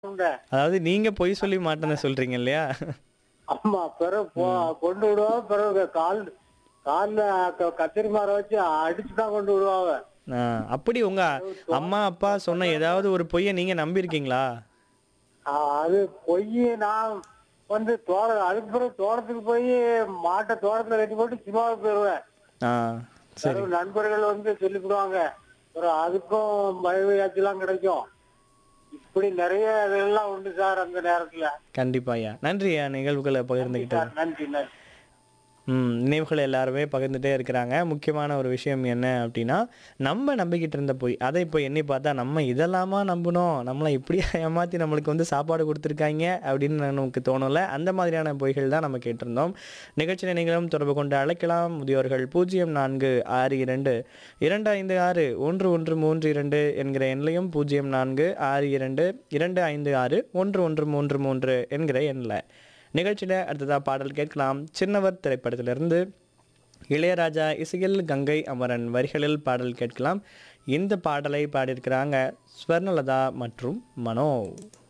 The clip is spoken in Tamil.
உண்டு. அதாவது நீங்க பொய் சொல்லி மாட்டேன்னு சொல்றீங்க இல்லையா ஆமா பிறகு போ கொண்டு விடுவோம் பிறகு கால் கால்ல க- கத்திரி மரம் வச்சு அடிச்சு தான் கொண்டு விடுவாங்க ஆ, அப்படி உங்க அம்மா அப்பா சொன்ன ஏதாவது ஒரு பொய்யை நீங்க நம்பியிருக்கீங்களா ஆ, அது பொய் நான் வந்து தோட அதுக்கு பிறகு தோட்டத்துக்கு போய் மாட்டை தோட்டத்துல கட்டி போட்டு சினிமாவுக்கு போயிடுவேன் ஆ சரி பிறகு நண்பர்கள் வந்து சொல்லிவிடுவாங்க அப்புறம் அதுக்கும் பயவையாச்சுலாம் கிடைக்கும் இப்படி நிறைய இதெல்லாம் உண்டு சார் அந்த நேரத்துல கண்டிப்பா ஐயா நன்றி ஐயா நிகழ்வுகளை பகிர்ந்துக்கிட்டது சார் நன்றி நன்றி ம் நினைவுகள் எல்லாருமே பகிர்ந்துட்டே இருக்கிறாங்க முக்கியமான ஒரு விஷயம் என்ன அப்படின்னா நம்ம நம்பிக்கிட்டு இருந்த போய் அதை இப்போ எண்ணி பார்த்தா நம்ம இதெல்லாமா நம்பணும் நம்மளை இப்படியா ஏமாற்றி நம்மளுக்கு வந்து சாப்பாடு கொடுத்துருக்காங்க அப்படின்னு நமக்கு தோணல அந்த மாதிரியான பொய்கள் தான் நம்ம கேட்டிருந்தோம் நிகழ்ச்சி நீங்களும் தொடர்பு கொண்டு அழைக்கலாம் முதியோர்கள் பூஜ்ஜியம் நான்கு ஆறு இரண்டு இரண்டு ஐந்து ஆறு ஒன்று ஒன்று மூன்று இரண்டு என்கிற எண்ணையும் பூஜ்ஜியம் நான்கு ஆறு இரண்டு இரண்டு ஐந்து ஆறு ஒன்று ஒன்று மூன்று மூன்று என்கிற எண்ணில் நிகழ்ச்சியில் அடுத்ததாக பாடல் கேட்கலாம் சின்னவர் திரைப்படத்திலிருந்து இளையராஜா இசையில் கங்கை அமரன் வரிகளில் பாடல் கேட்கலாம் இந்த பாடலை பாடியிருக்கிறாங்க ஸ்வர்ணலதா மற்றும் மனோ